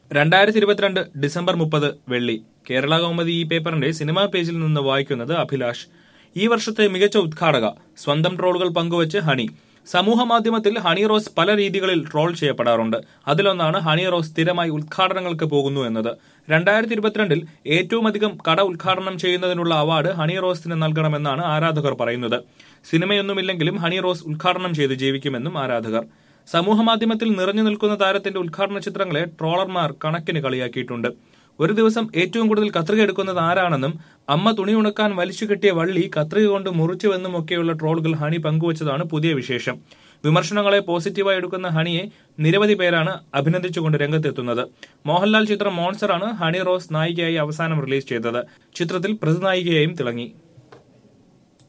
രണ്ടായിരത്തി ഇരുപത്തിരണ്ട് ഡിസംബർ മുപ്പത് വെള്ളി കേരള കൗമുദി ഈ പേപ്പറിന്റെ സിനിമാ പേജിൽ നിന്ന് വായിക്കുന്നത് അഭിലാഷ് ഈ വർഷത്തെ മികച്ച ഉദ്ഘാടക സ്വന്തം ട്രോളുകൾ പങ്കുവച്ച് ഹണി സമൂഹ മാധ്യമത്തിൽ ഹണി റോസ് പല രീതികളിൽ ട്രോൾ ചെയ്യപ്പെടാറുണ്ട് അതിലൊന്നാണ് ഹണി റോസ് സ്ഥിരമായി ഉദ്ഘാടനങ്ങൾക്ക് പോകുന്നു എന്നത് രണ്ടായിരത്തി ഇരുപത്തിരണ്ടിൽ ഏറ്റവും അധികം കട ഉദ്ഘാടനം ചെയ്യുന്നതിനുള്ള അവാർഡ് ഹണി റോസിന് നൽകണമെന്നാണ് ആരാധകർ പറയുന്നത് സിനിമയൊന്നുമില്ലെങ്കിലും ഹണി റോസ് ഉദ്ഘാടനം ചെയ്ത് ജീവിക്കുമെന്നും ആരാധകർ സമൂഹമാധ്യമത്തിൽ നിറഞ്ഞു നിൽക്കുന്ന താരത്തിന്റെ ഉദ്ഘാടന ചിത്രങ്ങളെ ട്രോളർമാർ കണക്കിന് കളിയാക്കിയിട്ടുണ്ട് ഒരു ദിവസം ഏറ്റവും കൂടുതൽ കത്രിക എടുക്കുന്നത് ആരാണെന്നും അമ്മ തുണി ഉണക്കാൻ വലിച്ചു കെട്ടിയ വള്ളി കത്രിക കൊണ്ട് മുറിച്ചുവെന്നും ഒക്കെയുള്ള ട്രോളുകൾ ഹണി പങ്കുവച്ചതാണ് പുതിയ വിശേഷം വിമർശനങ്ങളെ പോസിറ്റീവായി എടുക്കുന്ന ഹണിയെ നിരവധി പേരാണ് അഭിനന്ദിച്ചുകൊണ്ട് രംഗത്തെത്തുന്നത് മോഹൻലാൽ ചിത്രം മോൺസറാണ് ഹണി റോസ് നായികയായി അവസാനം റിലീസ് ചെയ്തത് ചിത്രത്തിൽ പ്രതിനായികയായും തിളങ്ങി